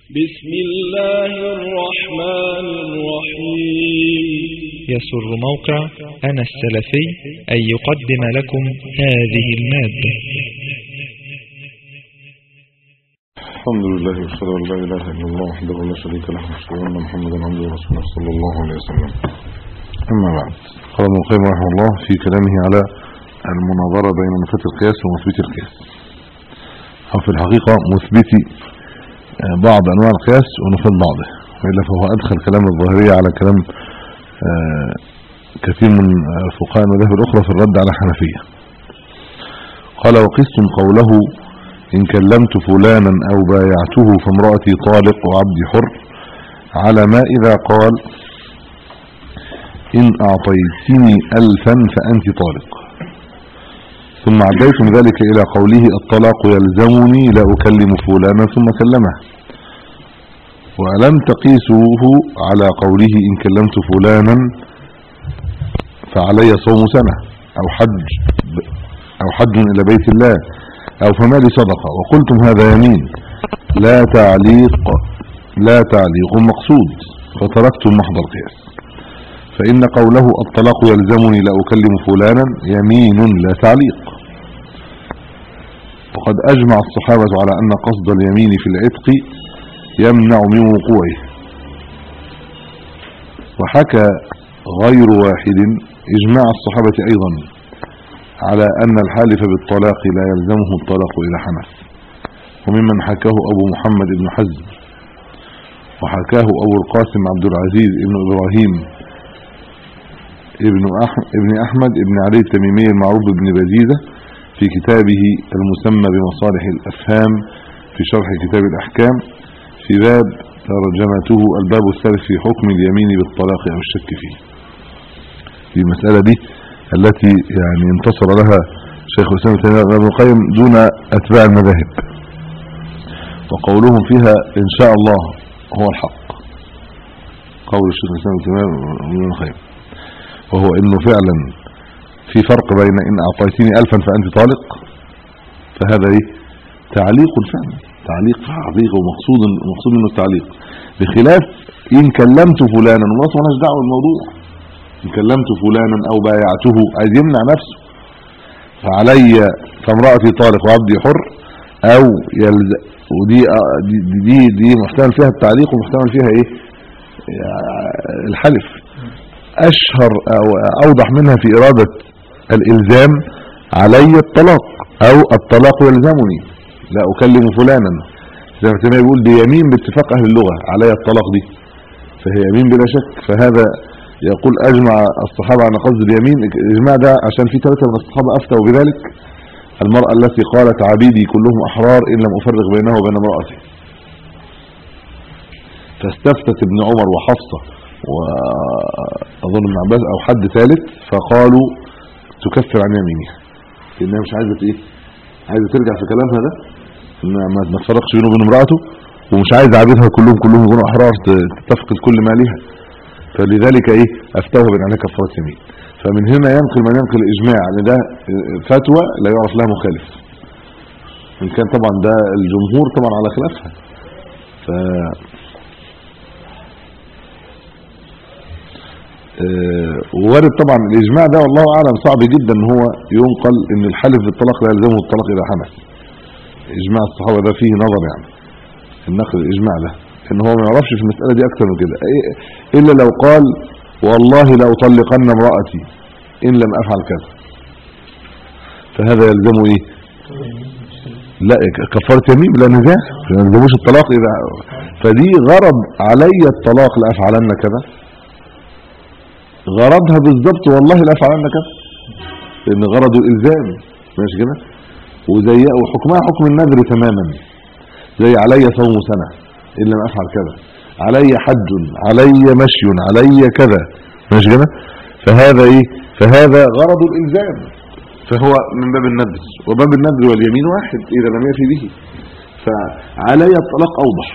بسم الله الرحمن الرحيم يسر موقع أنا السلفي أن يقدم لكم هذه المادة الحمد لله واشهد ان لا اله الا الله وحده لا شريك له واشهد ان محمدا عبده ورسوله صلى الله عليه وسلم اما بعد قال ابن القيم رحمه الله في كلامه على المناظره بين نفاة القياس ومثبت القياس او في الحقيقه مثبتي بعض انواع القياس ونفاة بعضه والا فهو ادخل كلام الظاهريه على كلام كثير من فقهاء المذاهب الاخرى في الرد على الحنفيه قال وقستم قوله إن كلمت فلانا أو بايعته فامرأتي طالق وعبدي حر على ما إذا قال إن أعطيتني ألفا فأنت طالق ثم عديتم ذلك إلى قوله الطلاق يلزمني لا أكلم فلانا ثم كلمه ولم تقيسوه على قوله إن كلمت فلانا فعلي صوم سنة أو حج أو حج إلى بيت الله او فمالي صدقة وقلتم هذا يمين لا تعليق لا تعليق مقصود فتركتم محض القياس فإن قوله الطلاق يلزمني لا أكلم فلانا يمين لا تعليق وقد أجمع الصحابة على أن قصد اليمين في العتق يمنع من وقوعه وحكى غير واحد إجماع الصحابة أيضا على أن الحالف بالطلاق لا يلزمه الطلاق إلى حنف وممن حكاه أبو محمد بن حزم وحكاه أبو القاسم عبد العزيز بن إبراهيم ابن, ابن أحمد ابن علي التميمي المعروف بن بزيزة في كتابه المسمى بمصالح الأفهام في شرح كتاب الأحكام في باب ترجمته الباب الثالث في حكم اليمين بالطلاق أو الشك فيه في المسألة دي التي يعني انتصر لها شيخ الاسلام ابن القيم دون اتباع المذاهب وقولهم فيها ان شاء الله هو الحق قول الشيخ الاسلام ابن القيم وهو انه فعلا في فرق بين ان اعطيتني الفا فانت طالق فهذا ايه تعليق فعلا تعليق حقيقي ومقصود مقصود منه التعليق بخلاف ان كلمت فلانا وما مالناش دعوه بالموضوع ان كلمت فلانا او بايعته عايز يمنع نفسه فعلي فامرأتي طالق وعبدي حر او يلز ودي دي دي, دي محتمل فيها التعليق ومحتمل فيها ايه الحلف اشهر او اوضح منها في ارادة الالزام علي الطلاق او الطلاق يلزمني لا اكلم فلانا زي ما يقول دي يمين باتفاق اهل اللغة علي الطلاق دي فهي يمين بلا شك فهذا يقول اجمع الصحابة على قصد اليمين الاجماع ده عشان في ثلاثة من الصحابة افتوا بذلك المرأة التي قالت عبيدي كلهم احرار ان لم افرق بينه وبين امرأتي فاستفتت ابن عمر وحفصة واظن ابن عباس او حد ثالث فقالوا تكفر عن يمينها لانها مش عايزة ايه عايزة ترجع في كلامها ده ما تفرقش بينه وبين امرأته ومش عايزة عبيدها كلهم كلهم يكونوا احرار تفقد كل مالها فلذلك ايه افتوه بان عليها كفاره يمين فمن هنا ينقل من ينقل الاجماع ان ده فتوى لا يعرف لها مخالف ان كان طبعا ده الجمهور طبعا على خلافها ف وارد طبعا الاجماع ده والله اعلم صعب جدا ان هو ينقل ان الحلف بالطلاق لا يلزمه الطلاق الى حنف اجماع الصحابه ده فيه نظر يعني النقل الاجماع ده ان هو ما يعرفش في المسألة دي اكتر من كده الا لو قال والله لا اطلقن امرأتي ان لم افعل كذا فهذا يلزمه ايه لا كفارة يمين بلا نزاع ما يلزموش الطلاق اذا فدي غرض علي الطلاق لافعلن كذا غرضها بالضبط والله لا افعلن كذا لان غرضه الالزام ماشي كده وزي وحكمها حكم النذر تماما زي علي صوم سنه إن لم أفعل كذا علي حج علي مشي علي كذا ماشي كده فهذا إيه فهذا غرض الإلزام فهو من باب النذر وباب النذر واليمين واحد إذا لم يفي به فعلي الطلاق أوضح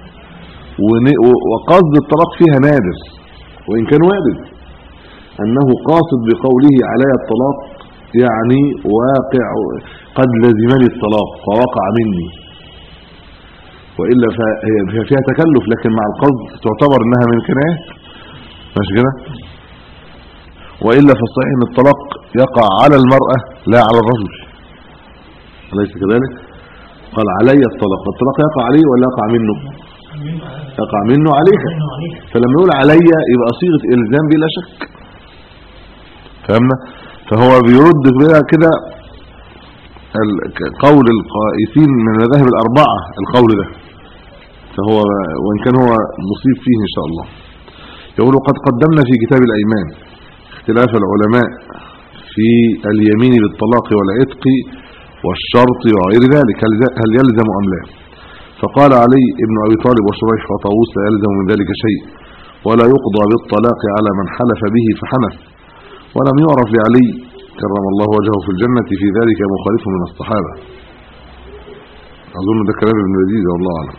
وقصد الطلاق فيها نادر وإن كان وارد أنه قاصد بقوله علي الطلاق يعني واقع قد لزمني الطلاق فوقع مني والا فهي فيها تكلف لكن مع القصد تعتبر انها من كنايات ماشي كده والا فالصحيح ان الطلاق يقع على المراه لا على الرجل اليس كذلك قال علي الطلاق الطلاق يقع عليه ولا يقع منه يقع منه عليك فلما يقول علي يبقى صيغه الزام بلا شك فهمنا فهو بيرد بقى كده ال- قول القائسين من المذاهب الاربعه القول ده فهو وان كان هو مصيب فيه ان شاء الله يقول قد قدمنا في كتاب الايمان اختلاف العلماء في اليمين بالطلاق والعتق والشرط وغير ذلك هل هل يلزم ام لا فقال علي ابن ابي طالب وشريح وطاووس لا يلزم من ذلك شيء ولا يقضى بالطلاق على من حلف به فحنث ولم يعرف لعلي كرم الله وجهه في الجنة في ذلك مخالف من الصحابة أظن ده كلام ابن لذيذ والله أعلم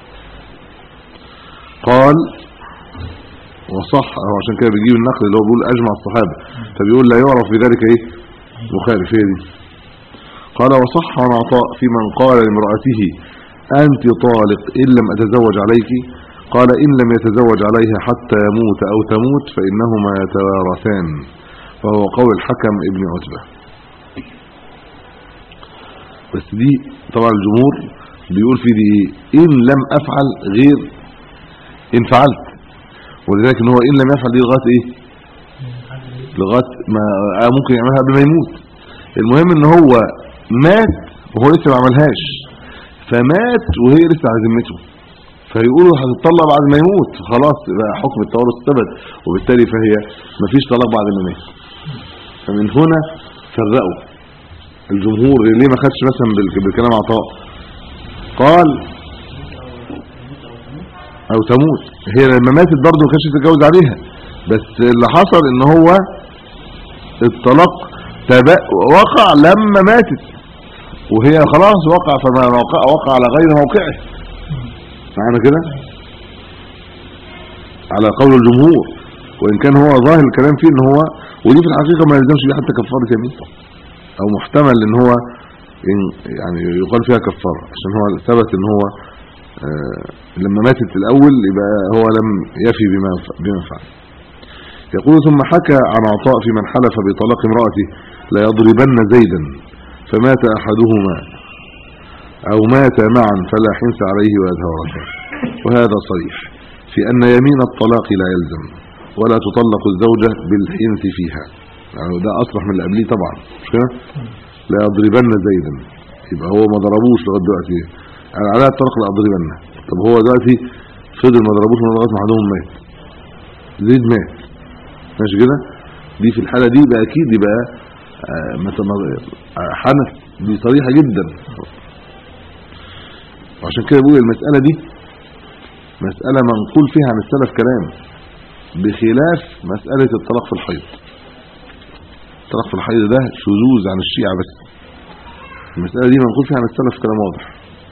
قال وصح هو عشان كده بيجيب النقل اللي هو بيقول أجمع الصحابة فبيقول لا يعرف بذلك إيه مخالف هي دي قال وصح عن عطاء في من قال لامرأته أنت طالق إن لم أتزوج عليك قال إن لم يتزوج عليها حتى يموت أو تموت فإنهما يتوارثان وهو قول الحكم ابن عتبة بس دي طبعا الجمهور بيقول في دي ايه ان لم افعل غير ان فعلت ولذلك ان هو ان لم يفعل دي لغايه ايه لغايه ما آه ممكن يعملها قبل ما يموت المهم ان هو مات وهو لسه ما عملهاش فمات وهي لسه على ذمته فيقولوا هتطلق بعد ما يموت خلاص بقى حكم التورث ثبت وبالتالي فهي مفيش طلاق بعد ما مات فمن هنا فرقوا الجمهور ليه ما خدش مثلا بال- بالكلام عطاء قال او تموت هي لما ماتت برضه ما كانش يتجوز عليها بس اللي حصل ان هو الطلاق تبا- وقع لما ماتت وهي خلاص وقع فما وقع, وقع على غير موقعه معنى كده على قول الجمهور وان كان هو ظاهر الكلام فيه ان هو ودي في الحقيقه ما يلزمش بيه حتى كفاره يمين او محتمل ان هو إن يعني يقال فيها كفاره عشان هو ثبت ان هو آه لما ماتت الاول يبقى هو لم يفي بما بما فعل يقول ثم حكى عن عطاء في من حلف بطلاق امراته لا يضربن زيدا فمات احدهما او مات معا فلا حنس عليه ولا يتوارثان وهذا صريح في ان يمين الطلاق لا يلزم ولا تطلق الزوجة بالحنث فيها يعني ده اصرح من اللي قبليه طبعا مش كده لا يضربن زيدا يبقى هو ما ضربوش لغايه دلوقتي يعني على الطلاق لا يضربن طب هو دلوقتي فضل ما ضربوش من لغايه ما احدهم مات زيد مات ماشي كده دي في الحاله دي يبقى اكيد يبقى آه، متى ما- آه، حنث دي صريحه جدا وعشان كده بقول المساله دي مساله منقول فيها عن السلف كلام بخلاف مساله الطلاق في الحيض الطلاق في الحيض ده شذوذ عن الشيعة بس المسألة دي منقول فيها عن السلف كلام واضح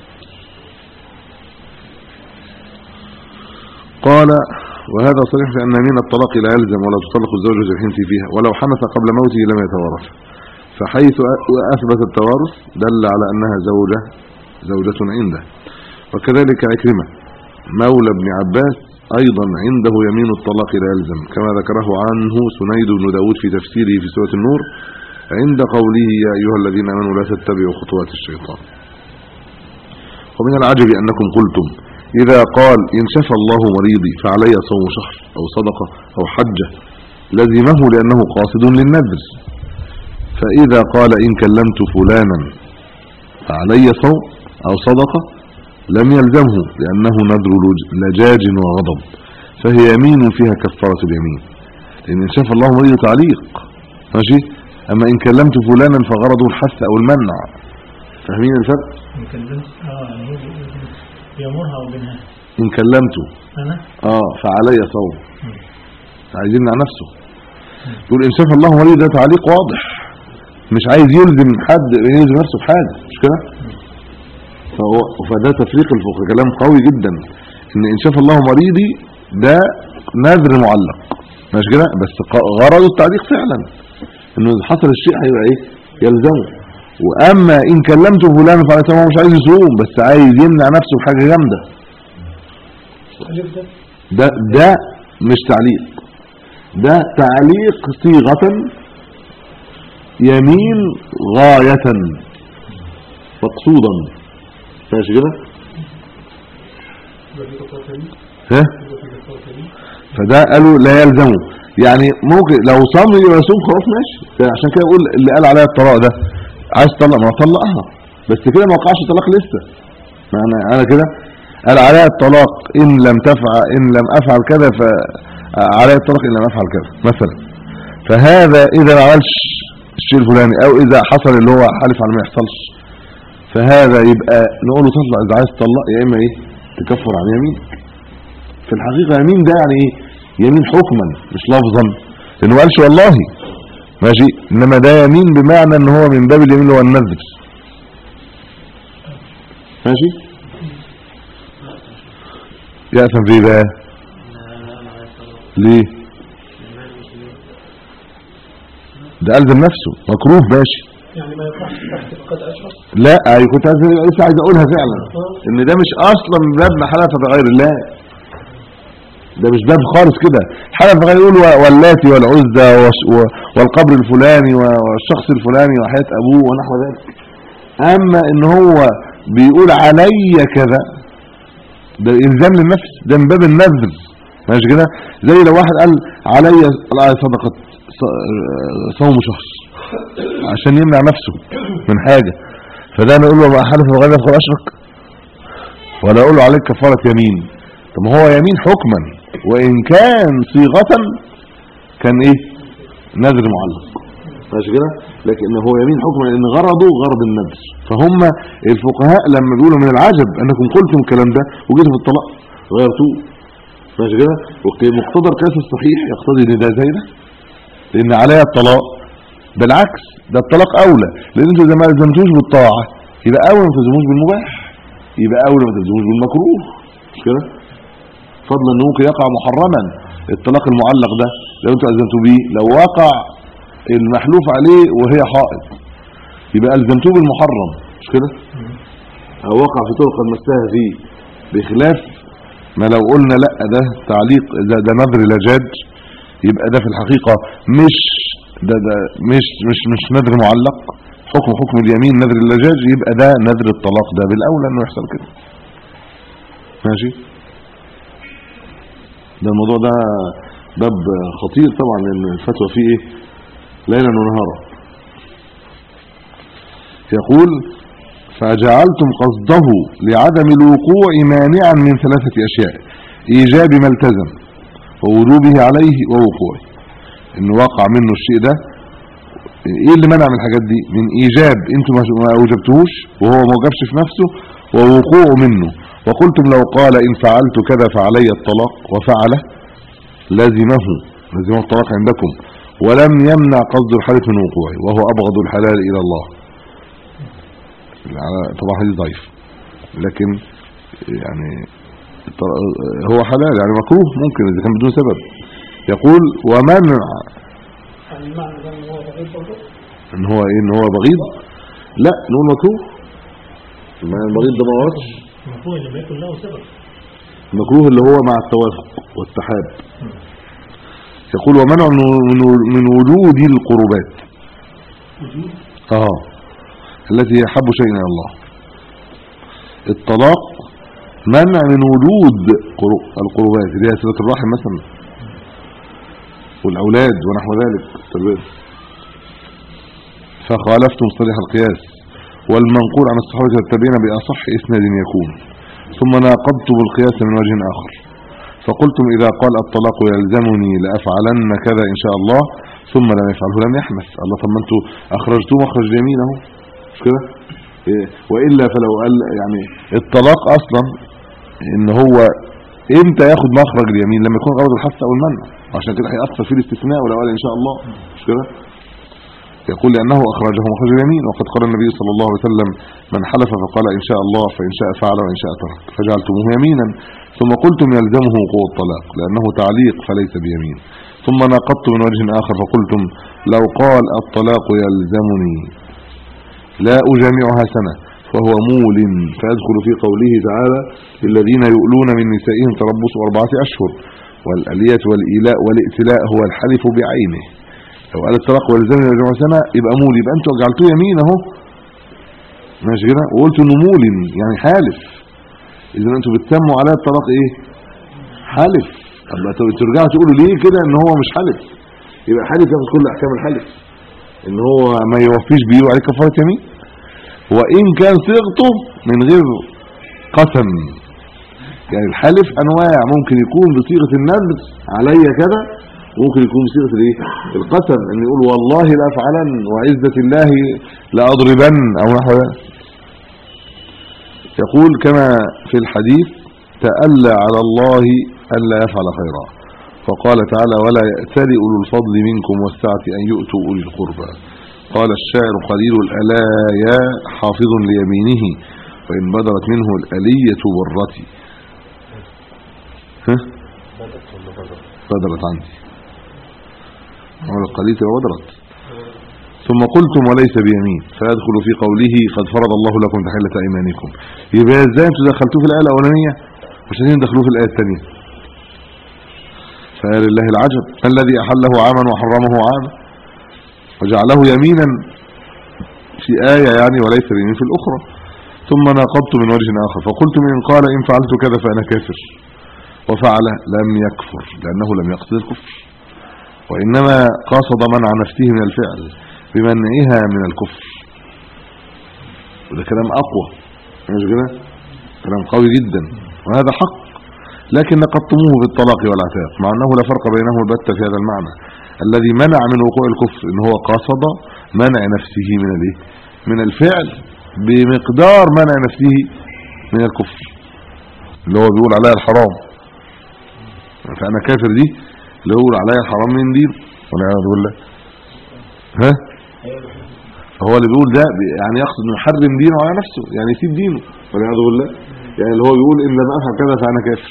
قال وهذا صريح في أن يمين الطلاق لا يلزم ولا تطلق الزوجة الحنث فيها ولو حنث قبل موته لم يتوارث فحيث أثبت التوارث دل على أنها زوجة زوجة عنده وكذلك عكرمة مولى ابن عباس أيضا عنده يمين الطلاق لا يلزم كما ذكره عنه سنيد بن داود في تفسيره في سورة النور عند قوله يا أيها الذين آمنوا لا تتبعوا خطوات الشيطان ومن العجب أنكم قلتم إذا قال إن شفى الله مريضي فعلي صوم شهر أو صدقة أو حجة لزمه لأنه قاصد للنذر فإذا قال إن كلمت فلانا فعلي صوم أو صدقة لم يلزمه لأنه نذر لج- لجاج وغضب فهي يمين فيها كفارة اليمين لأن إن شاف الله مريض تعليق ماشي أما إن كلمت فلانا فغرضه الحث أو المنع فاهمين الفرق يكلم اه يعني هو بي- بيامرها وبينها إن كلمته انا اه فعلي صوم عايزين مع نفسه يقول إن شاف الله مريض ده تعليق واضح مش عايز يلزم حد يلزم نفسه بحاجة مش كده فهو فده تفريق الفقه كلام قوي جدا ان ان شاف الله مريضي ده نذر معلق مش كده بس ق- غرضه التعليق فعلا انه إذا حصل الشيء هيبقى ايه يلزمه واما ان كلمت فلان فعلى سواء هو مش عايز يصوم بس عايز يمنع نفسه بحاجه جامده ألف ده ده ده مش تعليق ده تعليق صيغه يمين غايه مقصودا ماشي كده يبقى في كفارة تاني ها يبقى في كفارة تاني فده قالوا لا يلزمه يعني ممكن لو صام يبقى يصوم خلاص ماشي عشان كده يقول اللي قال عليها الطلاق ده عايز تطلق ما طلقها بس كده ما وقعش طلاق لسه معنى انا كده قال عليها الطلاق ان لم تفعل ان لم افعل كذا فعليها الطلاق ان لم افعل كذا مثلا فهذا اذا ما عملش الشيء الفلاني او اذا حصل اللي هو حالف على ما يحصلش فهذا يبقى نقول له طلق اذا عايز تطلق يا اما ايه تكفر عن يمينك في الحقيقة يمين ده يعني ايه يمين حكما مش لفظا لانه ما قالش والله ماشي انما ده يمين بمعنى ان هو من باب اليمين اللي هو النذر ماشي يأثم في بقى ليه ده ألزم نفسه مكروه ماشي يعني ما ينفعش تحت فقد أشرف لا أي كنت عايز لسه عايز اقولها فعلا ان ده مش اصلا من باب حلف بغير الله ده مش باب خالص كده حلف بغير يقول و- واللاتي والعزى وش- و- والقبر الفلاني و- والشخص الفلاني وحياة ابوه ونحو ذلك اما ان هو بيقول علي كذا ده الزام للنفس ده من باب النذر ماشي كده زي لو واحد قال علي علي صدقه ص- صوم شهر عشان يمنع نفسه من حاجه فده نقول له ما حلف بغير يدخل اشرك ولا اقول له عليك كفاره يمين طب ما هو يمين حكما وان كان صيغه كان ايه نذر معلق ماشي كده لكن هو يمين حكما لان غرضه غرض النذر فهم الفقهاء لما بيقولوا من العجب انكم قلتم الكلام ده وجيتوا في الطلاق غيرتوه ماشي كده ومقتضى القياس الصحيح يقتضي ان ده زي ده لان عليها الطلاق بالعكس ده الطلاق اولى لان انتوا اذا ما الزمتوش بالطاعه يبقى اولى ما تلزموش بالمباح يبقى اولى ما تلزموش بالمكروه مش كده فضلا انه ممكن يقع محرما الطلاق المعلق ده لو انتوا الزمتوا بيه لو وقع المحلوف عليه وهي حائض يبقى الزمتوه بالمحرم مش كده او وقع في طرق قد مسها فيه بخلاف ما لو قلنا لا ده تعليق ده, ده نذر لجاج يبقى ده في الحقيقة مش ده ده مش مش مش نذر معلق حكم حكم اليمين نذر اللجاج يبقى ده نذر الطلاق ده بالاولى انه يحصل كده ماشي ده الموضوع ده باب خطير طبعا لان الفتوى فيه ايه ليلا ونهارا يقول فجعلتم قصده لعدم الوقوع مانعا من ثلاثة أشياء إيجاب ما التزم ووجوبه عليه ووقوعه إنه وقع منه الشيء ده إيه اللي منع من الحاجات دي من إيجاب أنتم ما أوجبتهوش وهو ما وجبش في نفسه ووقوع منه وقلتم لو قال إن فعلت كذا فعلي الطلاق وفعله لازمه لازمه الطلاق عندكم ولم يمنع قصد الحدث من وقوعه وهو أبغض الحلال إلى الله طبعا حديث ضعيف لكن يعني هو حلال يعني مكروه ممكن اذا كان بدون سبب يقول ومنع يعني المعنى ده ان هو بغيض برضه ان هو ايه ان هو بغيض لا نقول مكروه ما البغيض ده ما وردش المفروض ان لم يكن له سبب المكروه اللي هو مع التوافق والتحاب يقول ومنع من من وجود القربات وجود اه التي هي احب شيء الى الله الطلاق منع من وجود قرو- القربات اللي هي صله الرحم مثلا والاولاد ونحو ذلك التربيه فخالفتم صريح القياس والمنقول عن الصحابه والتابعين باصح اسناد يكون ثم ناقضت بالقياس من وجه اخر فقلتم اذا قال الطلاق يلزمني لافعلن كذا ان شاء الله ثم لم يفعله لم يحمس الله طب ما انتوا اخرجتوه مخرج اليمين اهو مش كده إيه، والا فلو قال يعني الطلاق اصلا ان هو امتى ياخد مخرج اليمين لما يكون غرض الحث او المنع عشان كده هيأثر فيه الاستثناء ولو قال ان شاء الله مش كده يقول لأنه أخرجه مخرج اليمين وقد قال النبي صلى الله عليه وسلم من حلف فقال إن شاء الله فإن شاء فعل وإن شاء ترك فجعلتموه يمينا ثم قلتم يلزمه وقوع الطلاق لأنه تعليق فليس بيمين ثم ناقضت من وجه آخر فقلتم لو قال الطلاق يلزمني لا أجامعها سنة فهو مول فيدخل في قوله تعالى للذين يؤلون من نسائهم تربص أربعة أشهر والألية والإيلاء والائتلاء هو الحلف بعينه لو قال الطلاق والزمن يجمع سنة يبقى مول يبقى انتوا جعلتوه يمين اهو ماشي كده وقلت انه مول يعني حالف اذا انتوا بتسموا على الطلاق ايه حلف طب ما انتوا ترجعوا تقولوا ليه كده ان هو مش حلف يبقى حلف ياخد كل احكام الحلف ان هو ما يوفيش بيه عليه كفاره يمين وان كان صيغته من غير قسم يعني الحلف انواع ممكن يكون بصيغه النذر عليا كده ممكن يكون بصيغه الايه القسم ان يقول والله لا افعلن وعزه الله لا اضربن او نحو ذلك يقول كما في الحديث تألى على الله ألا يفعل خيرا فقال تعالى ولا يأتل أولو الفضل منكم والسعة أن يؤتوا أولي القربى قال الشاعر قليل الألايا حافظ ليمينه وإن بدرت منه الألية برتي ها بدرت عندي عمل القليل تبقى بدرت ثم قلتم وليس بيمين فيدخل في قوله قد فرض الله لكم تحلة ايمانكم يبقى ازاي انتوا دخلتوه في الايه الاولانيه مش عايزين تدخلوه في الايه الثانيه فيا لله العجب ما الذي احله عاما وحرمه عاما وجعله يمينا في آية يعني وليس بيمين في الأخرى ثم ناقضت من وجه آخر فقلت من قال إن فعلت كذا فأنا كافر وفعل لم يكفر لأنه لم يقصد الكفر وإنما قصد منع نفسه من الفعل بمنعها من الكفر وده كلام أقوى مش كده كلام قوي جدا وهذا حق لكن نقضتموه بالطلاق والعتاق مع أنه لا فرق بينهم البتة في هذا المعنى الذي منع من وقوع الكفر إن هو قصد منع نفسه من الايه من الفعل بمقدار منع نفسه من الكفر اللي هو بيقول عليها الحرام فأنا كافر دي اللي هو يقول عليها الحرام من دين والعياذ بالله ها هو اللي بيقول ده يعني يقصد انه يحرم دينه على نفسه يعني يسيب دينه والعياذ بالله يعني اللي هو بيقول ان لم افعل كذا فانا كافر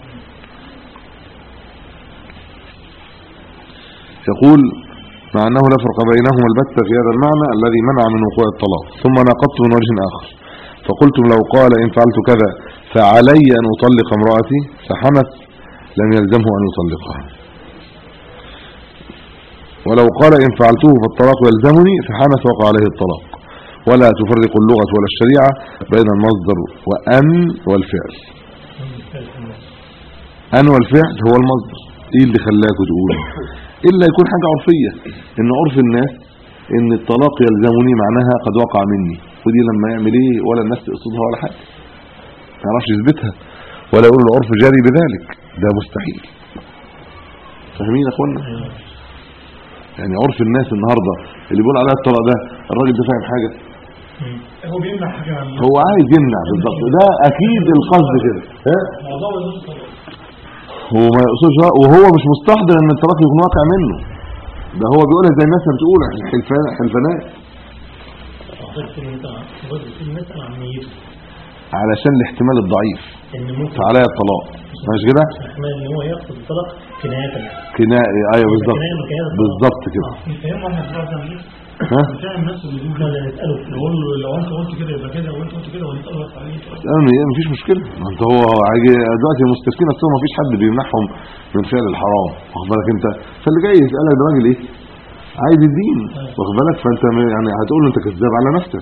يقول مع انه لا فرق بينهما البتة في هذا المعنى الذي منع من وقوع الطلاق ثم ناقضت من وجه اخر فقلتم لو قال ان فعلت كذا فعلي ان اطلق امرأتي فحنث لم يلزمه ان يطلقها ولو قال إن فعلته فالطلاق يلزمني فحنث وقع عليه الطلاق ولا تفرق اللغة ولا الشريعة بين المصدر وأن والفعل أن والفعل هو المصدر إيه اللي خلاكوا تقولوا إلا يكون حاجة عرفية إن عرف الناس إن الطلاق يلزمني معناها قد وقع مني ودي لما يعمل إيه ولا الناس تقصدها ولا حاجة ما يعرفش يثبتها ولا يقول العرف جاري بذلك ده مستحيل فاهمين يا اخوانا يعني عرف الناس النهارده اللي بيقول عليها الطلاق ده الراجل ده فاهم حاجه هو بيمنع حاجة عن هو عايز يمنع بالظبط ده اكيد القصد كده ها موضوع وزارة الطلاق هو ما يقصدش وهو مش مستحضر ان الطلاق يكون واقع منه ده هو بيقولها زي الناس ما بتقول حلفان حلفانات حضرتك انت حضرتك المسألة عن نيته علشان الاحتمال الضعيف ان ممكن فعليا الطلاق مش كده احتمال ان هو يقصد الطلاق كناية كنائي ايوه بالظبط كناية من كناية الطلاق. بالظبط كده اه فاهم واحنا في الوقت ده ها فاهم نفسه اللي بيقول لا نسأله نقول له لو انت قلت كده يبقى كده وانت قلت كده ونسأله بس عليه يعني مفيش مشكله ما انت هو عاجي دلوقتي المستفتين نفسهم مفيش حد بيمنعهم من فعل الحرام واخد بالك انت فاللي جاي يسالك ده راجل ايه عايز الدين واخد بالك فانت م- يعني هتقول له انت كذاب على نفسك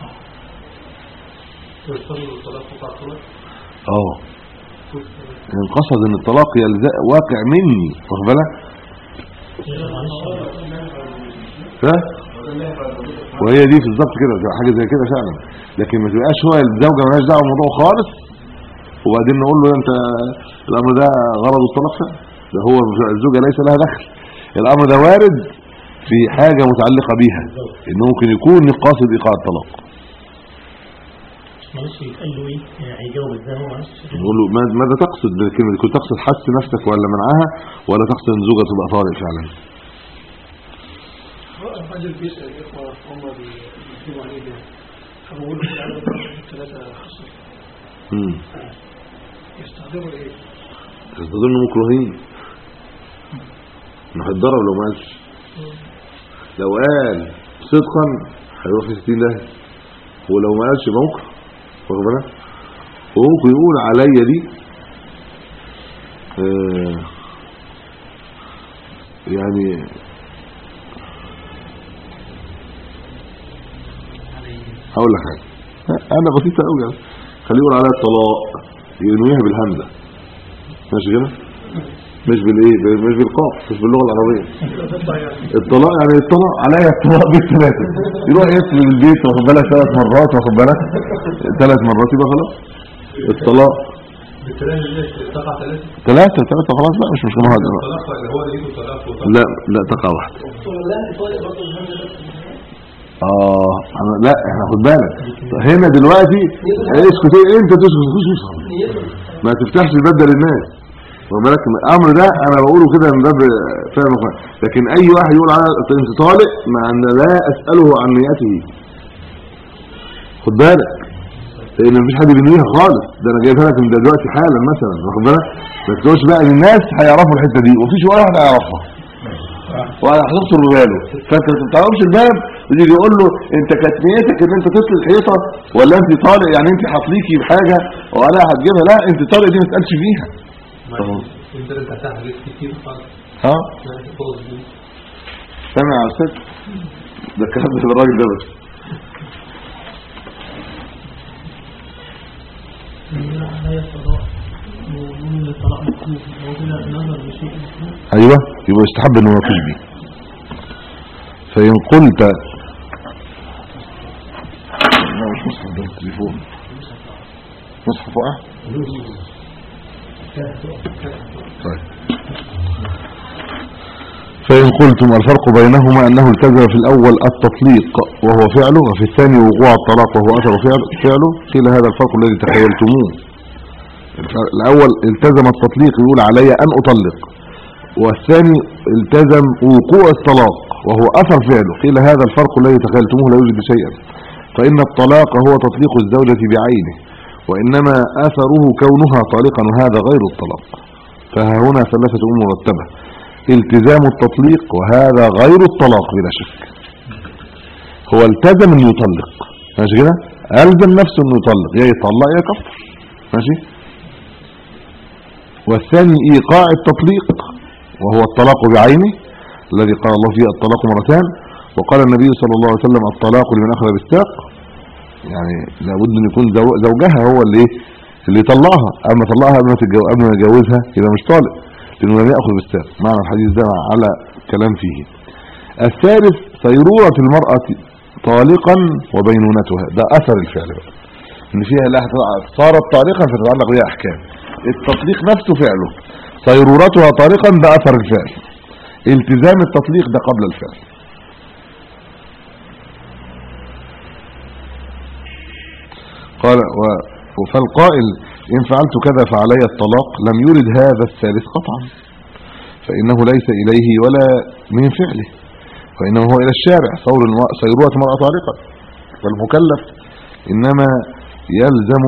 اه يعني قصد ان الطلاق يلزق واقع مني واخد بالك ف وهي دي بالظبط كده تبقى حاجه زي كده فعلا لكن ما تبقاش هو الزوجه مالهاش دعوه بالموضوع خالص وبعدين نقول له انت الامر ده غرض الطلاق فعلا ده هو الزوجه ليس لها دخل الامر ده وارد في حاجه متعلقه بيها انه ممكن يكون قاصد ايقاع الطلاق معلش يتقال له ايه يعني هيجاوب ازاي هو معلش نقول له ما- ماذا تقصد بالكلمه دي كنت تقصد حس نفسك ولا منعها ولا تقصد ان زوجها تبقى طارئ فعلا الراجل بيسأل الإخوة هم بيكتبوا عليه ده فبقول له في عدد ثلاثة حصل امم يستخدموا إيه؟ تظن مكروهين ما هيتضرب لو ما قالش لو قال صدقا هيروح في 60 ده ولو ما قالش موقع واخد بالك وممكن يقول عليا دي آه يعني هقول لك حاجه انا بسيطه قوي يعني خليه يقول عليها الطلاق ينويها بالهمزه ماشي كده مش بالايه مش بالقاف مش باللغه العربيه الطلاق يعني الطلاق عليا الطلاق بالثلاثه يروح يسلم البيت واخد بالك ثلاث مرات واخد بالك ثلاث مرات يبقى خلاص الطلاق بالكلام اللي هي تقع ثلاثة ثلاثه ثلاثه خلاص بقى مش مشكله واحده طلاق اللي هو اللي يجوا طلاق وطلاق لا لا تقع واحده ولا طالق برضه الهمزه بس اه أنا لا احنا خد بالك هنا دلوقتي اسكت إيه؟ انت تسكت خش اسكت ما تفتحش الباب ده للناس واخد بالك الامر ده انا بقوله كده من باب فاهم أخوان. لكن اي واحد يقول على انت طالق مع ان لا اساله عن نيته خد بالك لان مفيش حد بينويها خالص ده انا جايبها لك من دلوقتي حالا مثلا واخد بالك ما تقولش بقى ان الناس هيعرفوا الحته دي ومفيش ولا واحد هيعرفها ولا هتخطر بباله فانت ما تعرفش الباب يجي يقول له انت كانت نيتك ان انت تطلق الحيطه ولا انت طالق يعني انت هتليكي بحاجه ولا هتجيبها لا انت طالق دي ما تسالش فيها طبعا. انت انت هتحجز كتير خالص ها يعني تبوظ دي سامع يا استاذ ده الكلام ده الراجل ده بس عليا الطلاق ويقول الطلاق مكروه هو كده نظر بشيء مكروه ايوه يبقى يستحب انه ما يقول بيه فان قلت لا مش مصحف ده التليفون مصحف وقع طيب فإن قلتم الفرق بينهما أنه التزم في الأول التطليق وهو فعله وفي الثاني وقوع الطلاق وهو أثر فعل- فعله قيل هذا الفرق الذي تخيلتموه الف- الأول التزم التطليق يقول علي أن أطلق والثاني التزم وقوع الطلاق وهو أثر فعله قيل هذا الفرق الذي تخيلتموه لا يوجد شيئا فإن الطلاق هو تطليق الزوجة بعينه وإنما أثره كونها طالقا وهذا غير الطلاق فها هنا ثلاثة أمور مرتبة التزام التطليق وهذا غير الطلاق بلا شك هو التزم انه يطلق ماشي كده الزم نفسه انه يطلق يا يطلق يا يكفر ماشي والثاني ايقاع التطليق وهو الطلاق بعينه الذي قال الله فيه الطلاق مرتان وقال النبي صلى الله عليه وسلم الطلاق لمن اخذ بالساق يعني لابد ان يكون زو- زوجها هو اللي إيه؟ اللي يطلقها اما طلقها قبل ما تتجو- قبل ما يتجوزها يبقى مش طالق لانه لم ياخذ بالساق معنى الحديث ده على كلام فيه الثالث صيرورة المرأة طالقا وبينونتها ده اثر الفعل بقى ان فيها لا صارت طالقا فتتعلق بها احكام التطليق نفسه فعله صيرورتها طالقا ده اثر الفعل التزام التطليق ده قبل الفعل قال و فالقائل إن فعلت كذا فعلي الطلاق لم يرد هذا الثالث قطعا فإنه ليس إليه ولا من فعله وإنما هو إلى الشارع صور المرأة صيروة المرأة طارقة والمكلف إنما يلزم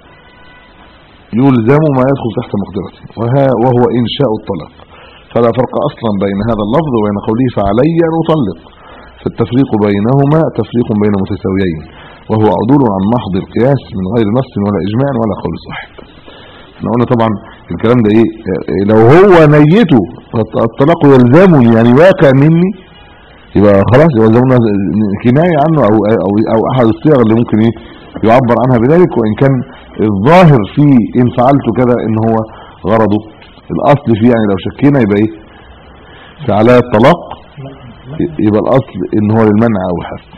يلزم ما يدخل تحت مقدرته وها وهو إنشاء الطلاق فلا فرق أصلا بين هذا اللفظ وبين قوله فعلي أن أطلق فالتفريق بينهما تفريق بين متساويين وهو عدول عن محض القياس من غير نص ولا إجماع ولا قول صاحب احنا قلنا طبعا الكلام ده ايه إيه، لو هو نيته الطلاق يلزمني يعني واقع مني يبقى خلاص يلزمنا كناية عنه او او او احد الصيغ اللي ممكن ايه يعبر عنها بذلك وان كان الظاهر في ان فعلت كذا ان هو غرضه الاصل فيه يعني لو شكينا يبقى ايه في على الطلاق يبقى الاصل ان هو للمنع او الحث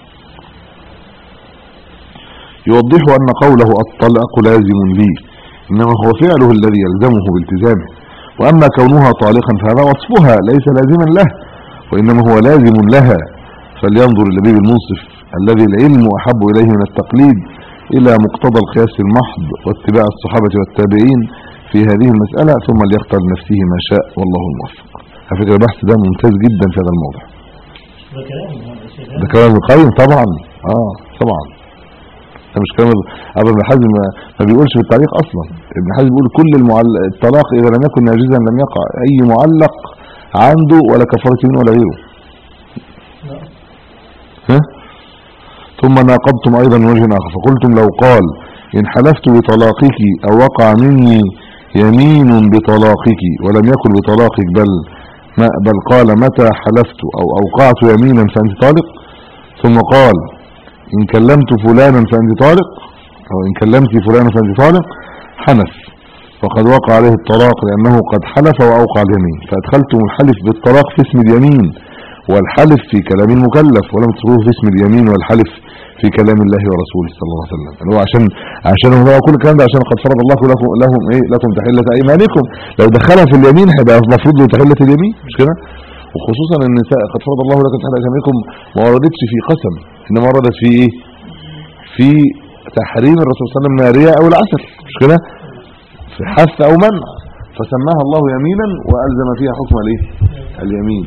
يوضح ان قوله الطلاق لازم لي انما هو فعله الذي يلزمه بالتزامه واما كونها طالقا فهذا وصفها ليس لازما له وانما هو لازم لها فلينظر اللبيب المنصف الذي العلم احب اليه من التقليد الى مقتضى القياس المحض واتباع الصحابه والتابعين في هذه المساله ثم ليختار لنفسه ما شاء والله الموفق على فكره البحث ده ممتاز جدا في هذا الموضوع ده كلام هذا شيء ده كلام ابن القيم طبعا اه طبعا ده مش كلام ابن ابن حزم ما- ما بيقولش في التاريخ اصلا ابن حزم بيقول كل المعل... الطلاق اذا لم يكن ناجزا لم يقع اي معلق عنده ولا كفاره يمين ولا غيره ها ثم ناقضتم أيضا من وجه آخر فقلتم لو قال إن حلفت بطلاقك أو وقع مني يمين بطلاقك ولم يكن بطلاقك بل ما بل قال متى حلفت أو أوقعت يمينا فأنت طالق ثم قال إن كلمت فلانا فأنت طالق أو إن كلمت فلانا فأنت طالق حنف فقد وقع عليه الطلاق لأنه قد حلف وأوقع اليمين فأدخلتم الحلف بالطلاق في اسم اليمين والحلف في كلام المكلف ولم تدخلوه في اسم اليمين والحلف في كلام الله ورسوله صلى الله عليه وسلم اللي هو عشان عشان هو كل الكلام ده عشان قد فرض الله لكم لهم ايه لكم تحله ايمانكم لو دخلها في اليمين هيبقى المفروض له تحله اليمين مش كده وخصوصا ان قد فرض الله لكم تحله ايمانكم ما وردتش في قسم انما وردت في ايه في تحريم الرسول صلى الله عليه وسلم ناريه او العسل مش كده في حث او منع فسماها الله يمينا والزم فيها حكم الايه اليمين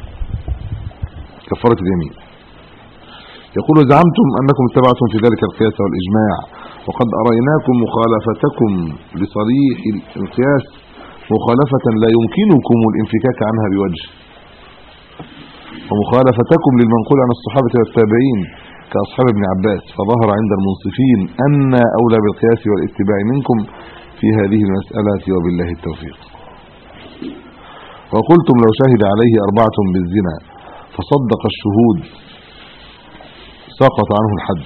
كفاره اليمين يقول زعمتم انكم اتبعتم في ذلك القياس والاجماع وقد اريناكم مخالفتكم لصريح القياس مخالفه لا يمكنكم الانفكاك عنها بوجه ومخالفتكم للمنقول عن الصحابه والتابعين كاصحاب ابن عباس فظهر عند المنصفين ان اولى بالقياس والاتباع منكم في هذه المساله وبالله التوفيق وقلتم لو شهد عليه اربعه بالزنا فصدق الشهود سقط عنه الحد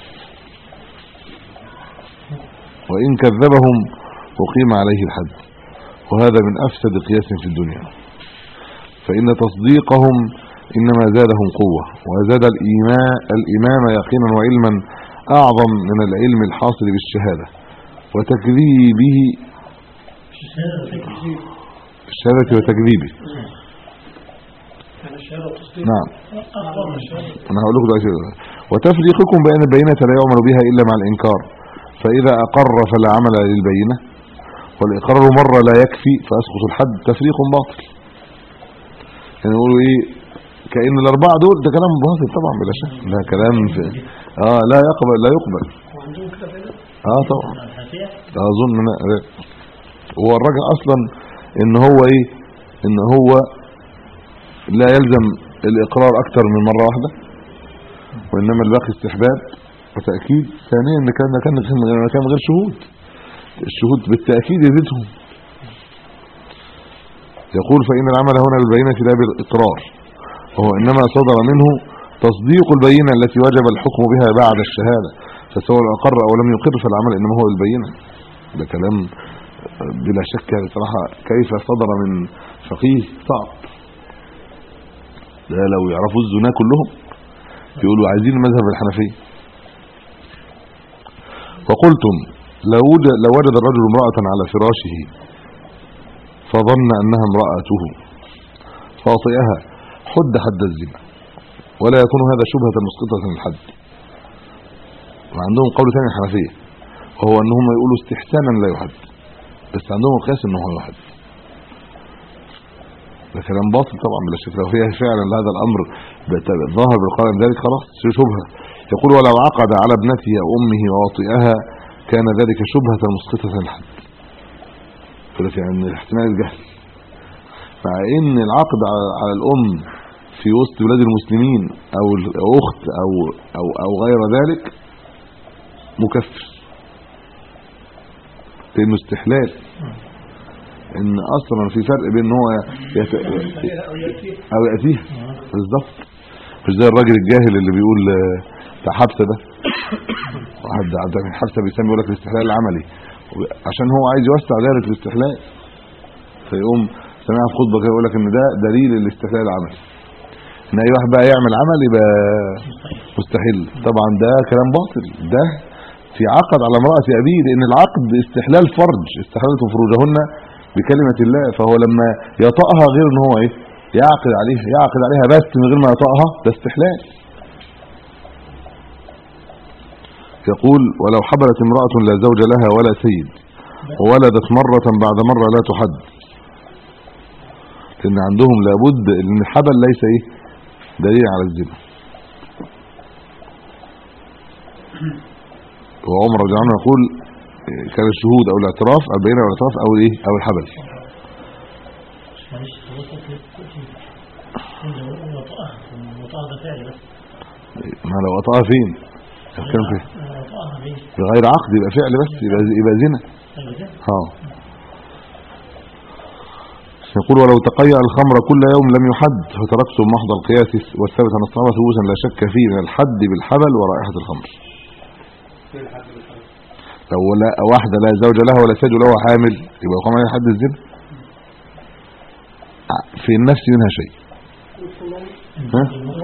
وإن كذبهم أقيم عليه الحد وهذا من أفسد قياس في الدنيا فإن تصديقهم إنما زادهم قوة وزاد الإيمان, الإمام يقينا وعلما أعظم من العلم الحاصل بالشهادة وتكذيبه الشهادة وتكذيبه يعني الشهاده والتصديق نعم اكبر من الشهاده انا هقول لكم دلوقتي وتفريقكم بين البينه لا يؤمر بها الا مع الانكار فاذا اقر فلا عمل للبينه والاقرار مره لا يكفي فاسقط الحد تفريق باطل يعني يقولوا ايه كان الاربعه دول ده كلام باطل طبعا بلا شك ده كلام في اه لا يقبل لا يقبل وعندهم كده فعلا اه طبعا اظن أنا هو الراجل اصلا ان هو ايه ان هو لا يلزم الاقرار اكتر من مره واحده وانما الباقي استحباب وتاكيد ثانيا ان كان كان كان كان غير شهود الشهود بالتاكيد يزيدهم يقول فان العمل هنا بالبينه لا بالاقرار وهو انما صدر منه تصديق البينه التي وجب الحكم بها بعد الشهاده فسواء اقر او لم يقر فالعمل انما هو البينه ده كلام بلا شك يعني صراحه كيف صدر من فقيه صعب ده لو يعرفوا الزنا كلهم يقولوا عايزين المذهب الحنفي وقلتم لو وجد, لو وجد الرجل امرأة على فراشه فظن أنها امرأته فاطئها حد حد الزنا ولا يكون هذا شبهة مسقطة للحد وعندهم قول ثاني الحنفية وهو أنهم يقولوا استحسانا لا يحد بس عندهم القياس أنه يحد ده كلام باطل طبعا بلا شك لو هي فعلا هذا الامر بت- ظاهر بالقرآن ذلك خلاص شبهه يقول ولو عقد على ابنته او امه وواطئها كان ذلك شبهة مسقطة الحد فده يعني احتمال الجهل مع ان العقد على على الام في وسط ولاد المسلمين او الاخت او او او غير ذلك مكفر لانه استحلال ان اصلا في فرق بين ان هو يت... او ياتيه او ياتيه بالظبط مش زي الراجل الجاهل اللي بيقول آه، بتاع حبسه ده واحد عبد من حبسه بيسمي يقول لك الاستحلال العملي عشان هو عايز يوسع دائره الاستحلال فيقوم سمع في خطبه كده يقول لك ان ده دليل الاستحلال العملي ان اي واحد بقى يعمل عمل يبقى مستحيل طبعا ده كلام باطل ده في عقد على امراه ابيه لان العقد استحلال فرج استحللت فروجهن بكلمه الله فهو لما يطأها غير ان هو ايه يعقد عليها يعقد عليها بس من غير ما يطأها ده استحلال يقول ولو حبلت امرأة لا زوج لها ولا سيد وولدت مرة بعد مرة لا تحد لأن عندهم لابد ان الحبل ليس ايه دليل على الزنا وعمر رضي الله عنه يقول إيه، كان الشهود او الاعتراف البينة او الاعتراف او الايه او الحبل معلش هو تطلق كل وطأها وطأها ده فعل بس ما لو قطعها فين الكلام فيه وطأها به بغير عقد يبقى فعل بس يبقى يبقى زنا أيوة ده اه يقول ولو تقيأ الخمر كل يوم لم يحد فتركت محض القياس والثابت عن الصحابة ثبوتا لا شك فيه من الحد بالحبل ورائحة الخمر في الحد بالحد لو لا واحدة لا زوج لها ولا سيد له حامل يبقى يقام عليها حد الزنا في النفس منها شيء ها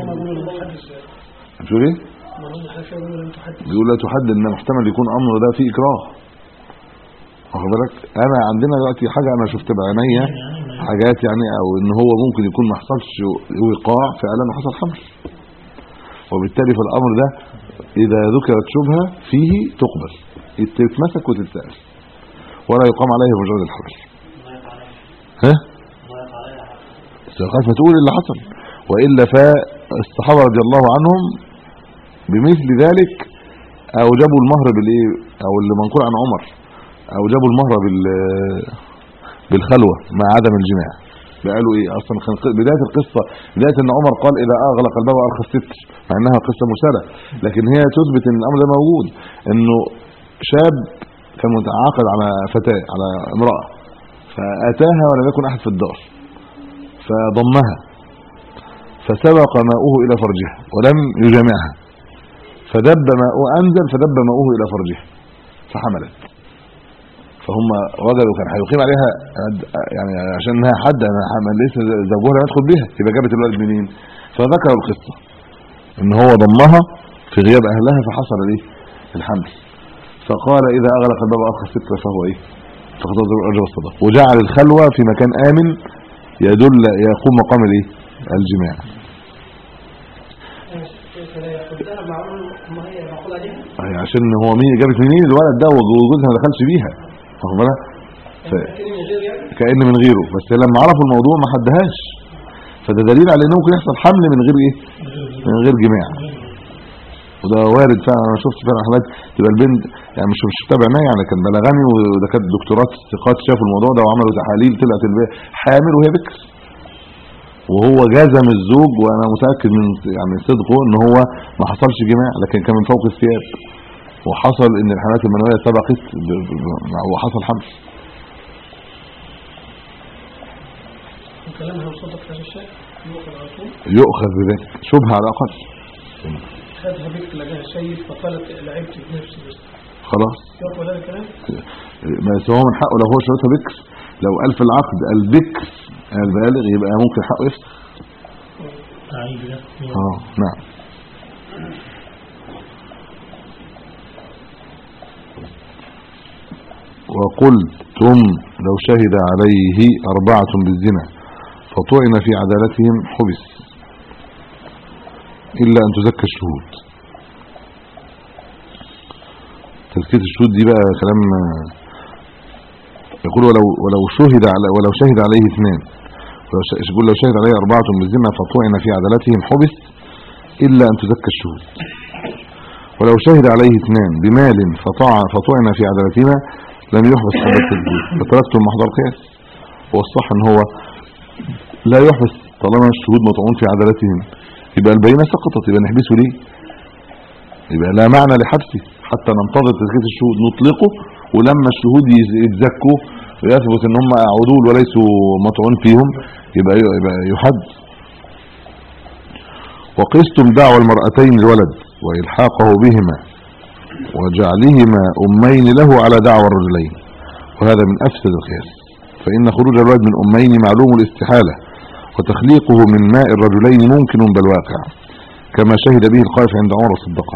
بتقول ايه بيقول لا تحد ان محتمل يكون امر ده فيه اكراه واخد بالك انا عندنا دلوقتي حاجه انا شفت بعينيا حاجات يعني او ان هو ممكن يكون ما حصلش وقاع فعلا وحصل حمل وبالتالي في الامر ده اذا ذكرت شبهه فيه تقبل تتمسك وتتسال ولا يقام عليه مجرد الحمل ها خلاص ما تقول اللي حصل والا فالصحابه رضي الله عنهم بمثل ذلك اوجبوا المهر بالايه او اللي منقول عن عمر اوجبوا المهر بال بالخلوه مع عدم الجماع قالوا ايه اصلا كان ق- بدايه القصه بدايه ان عمر قال اذا اغلق الباب وارخى الستر مع انها قصه مرسله لكن هي تثبت ان الامر ده موجود انه شاب كان متعاقد على فتاه على امراه فاتاها ولم يكن احد في الدار فضمها فسبق ماؤه الى فرجها ولم يجامعها فدب ماؤه انزل فدب ماؤه الى فرجها فحملت فهم وجدوا كان هيقيم عليها يعني عشان انها حد انا حمل لسه زوجها لم يدخل بها يبقى جابت الولد منين فذكروا القصه ان هو ضمها في غياب اهلها فحصل ايه الحمل فقال اذا اغلق الباب واخر الستر فهو ايه فقد وجب الرجل والصدق وجعل الخلوه في مكان امن يدل يقوم مقام الايه الجماع كيف لا ياخذها معقول ما هي معقول عليها أي عشان هو مين جابت منين الولد ده وجوزها ما دخلش بيها واخد بالك ف- لكن من غير يعني كأن من غيره بس لما عرفوا الموضوع ما حدهاش فده دليل على انه ممكن يحصل حمل من غير ايه من غير جماع وده وارد فعلا انا شفت فعلا حالات تبقى البنت يعني مش مش شفتها بعينيا يعني كان بلغني وده كانت دكتورات ثقات شافوا الموضوع ده وعملوا تحاليل طلعت الب- حامل وهي بكر وهو جزم الزوج وانا متاكد من يعني صدقه ان هو ما حصلش جماع لكن كان من فوق الثياب وحصل ان الحالات المنويه سبقت ب- ب- وحصل حمل كلامها مصدق هذا الشيء يؤخذ على طول يؤخذ بذلك شبهه على الاقل خدها بنت لقاها سيد فقالت لعبت بنفسي بس خلاص يقول هذا الكلام بس هو من حقه لو هو شرطها بكر لو قال في العقد البكر البالغ يبقى ممكن حقه يفسخ تعيب ده اه نعم وقلتم لو شهد عليه أربعة بالزنا فطعن في عدالتهم حبس إلا أن تزكى الشهود تزكية الشهود دي بقى كلام آه، يقول ولو ولو شهد على ولو شهد عليه اثنان ولو ش- يقول لو شهد عليه أربعة بالزنا فطعن في عدالتهم حبس إلا أن تزكى الشهود ولو شهد عليه اثنان بمال فطع فطعن في عدالتهما لم يحبس حد التكذيب فتركتم محضر القياس هو الصح ان هو لا يحبس طالما الشهود مطعون في عدالتهم يبقى البينة سقطت يبقى نحبسه ليه يبقى لا معنى لحبسه حتى ننتظر تزكية الشهود نطلقه ولما الشهود يز- يتزكوا ويثبت ان هم عدول وليسوا مطعون فيهم يبقى يبقى يحد وقستم دعوى المرأتين الولد وإلحاقه بهما وجعلهما أمين له على دعوى الرجلين وهذا من أفسد القياس فإن خروج الولد من أمين معلوم الاستحالة وتخليقه من ماء الرجلين ممكن بالواقع كما شهد به القائف عند عمر صدقه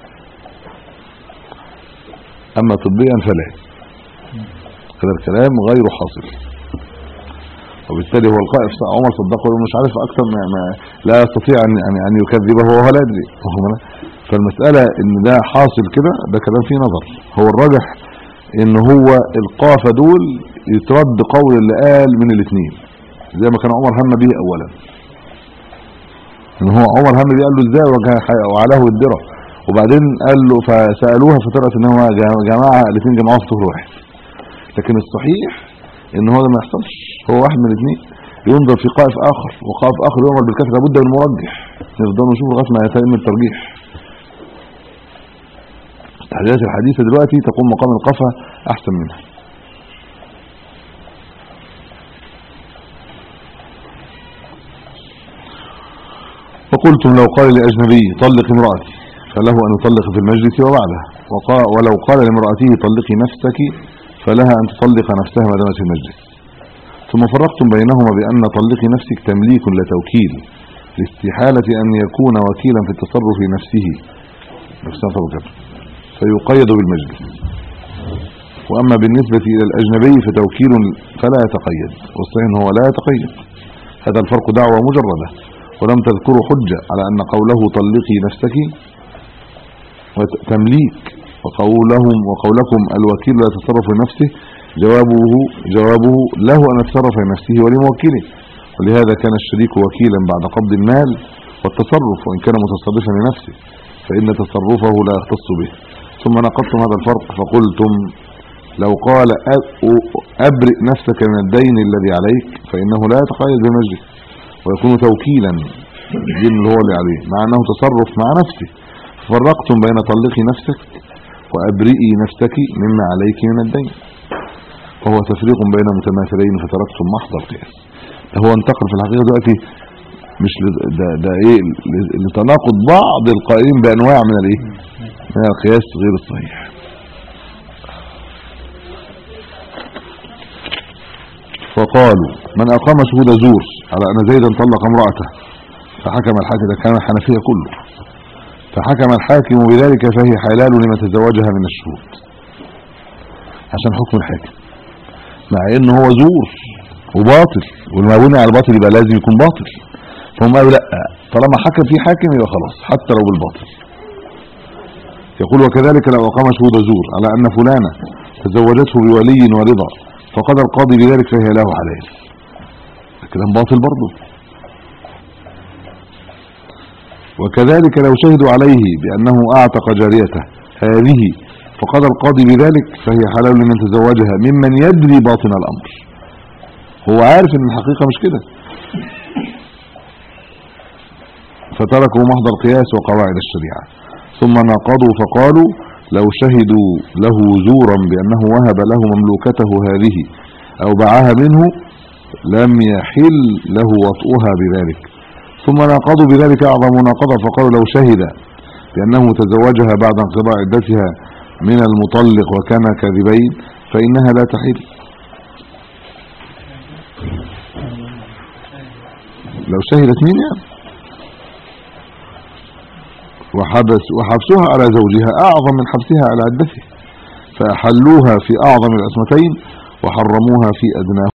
أما طبيا فلا هذا الكلام غير حاصل وبالتالي هو القائف عمر صدقه مش عارف اكثر ما, ما لا يستطيع ان ان, أن يكذبه وهو لا يدري واخد بالك؟ فالمساله ان ده حاصل كده ده كلام فيه نظر هو الراجح ان هو القافه دول يترد قول اللي قال من الاثنين زي ما كان عمر هم به اولا ان هو عمر هم به قال له ازاي وجه- وعلاه الدره وبعدين قال له فسالوها فطلعت ان هو جا- جماعه الاثنين جمعوها في طهر واحد لكن الصحيح ان هو ده ما يحصلش هو واحد من الاثنين ينظر في قائف اخر وقائف اخر يعمل بالكسر لابد من مرجح نفضل نشوف لغايه ما يتم الترجيح التحديثات الحديثة دلوقتي تقوم مقام القفا أحسن منها وقلتم لو قال لأجنبي طلق امرأتي فله أن يطلق في المجلس وبعده وقا- ولو قال لامرأته طلقي نفسك فلها أن تطلق نفسها ما دامت في المجلس ثم فرقتم بينهما بأن طلقي نفسك تمليك لا توكيل لاستحالة أن يكون وكيلا في التصرف نفسه نفسها توكل فيقيد بالمجلس وأما بالنسبة إلى الأجنبي فتوكيل فلا يتقيد والصحيح هو لا يتقيد هذا الفرق دعوة مجردة ولم تذكروا حجة على أن قوله طلقي نفسك وت- تمليك وقولهم وقولكم الوكيل لا يتصرف في نفسه جوابه جوابه له أن يتصرف في نفسه ولموكله ولهذا كان الشريك وكيلا بعد قبض المال والتصرف وإن كان متصرفا لنفسه فإن تصرفه لا يختص به ثم نقضتم هذا الفرق فقلتم لو قال أ- أبرئ نفسك من الدين الذي عليك فإنه لا يتقيد بمجلس ويكون توكيلا الدين اللي هو اللي عليه مع أنه تصرف مع نفسه فرقتم بين طلقي نفسك وأبرئي نفسك مما عليك من الدين وهو تفريق بين متماثلين فتركتم محض القياس ده هو انتقل في الحقيقة دلوقتي مش ل- ده, ده ايه ل- لتناقض بعض القائلين بانواع من الايه من القياس غير الصحيح فقالوا من اقام شهود زور على ان زيدا طلق امراته فحكم الحاكم ده كان الحنفيه كله فحكم الحاكم بذلك فهي حلال لمن تزوجها من الشهود عشان حكم الحاكم مع انه هو زور وباطل والما بني على الباطل يبقى لازم يكون باطل فهم قالوا لا طالما حكم في حاكم يبقى خلاص حتى لو بالباطل يقول وكذلك لو اقام شهود زور على ان فلانه تزوجته بولي ورضا فقد القاضي بذلك فهي له حلال الكلام باطل برضه وكذلك لو شهدوا عليه بانه اعتق جاريته هذه فقد القاضي بذلك فهي حلال لمن تزوجها ممن يدري باطن الامر هو عارف ان الحقيقه مش كده فتركوا محض القياس وقواعد الشريعه ثم ناقضوا فقالوا لو شهدوا له زورا بانه وهب له مملوكته هذه او باعها منه لم يحل له وطئها بذلك ثم ناقضوا بذلك اعظم مناقضه فقالوا لو شهد بانه تزوجها بعد انقضاء عدتها من المطلق وكان كاذبين فانها لا تحل لو شهدت مين يعني وحبس وحبسها على زوجها اعظم من حبسها على عدته فاحلوها في اعظم العصمتين وحرموها في ادناه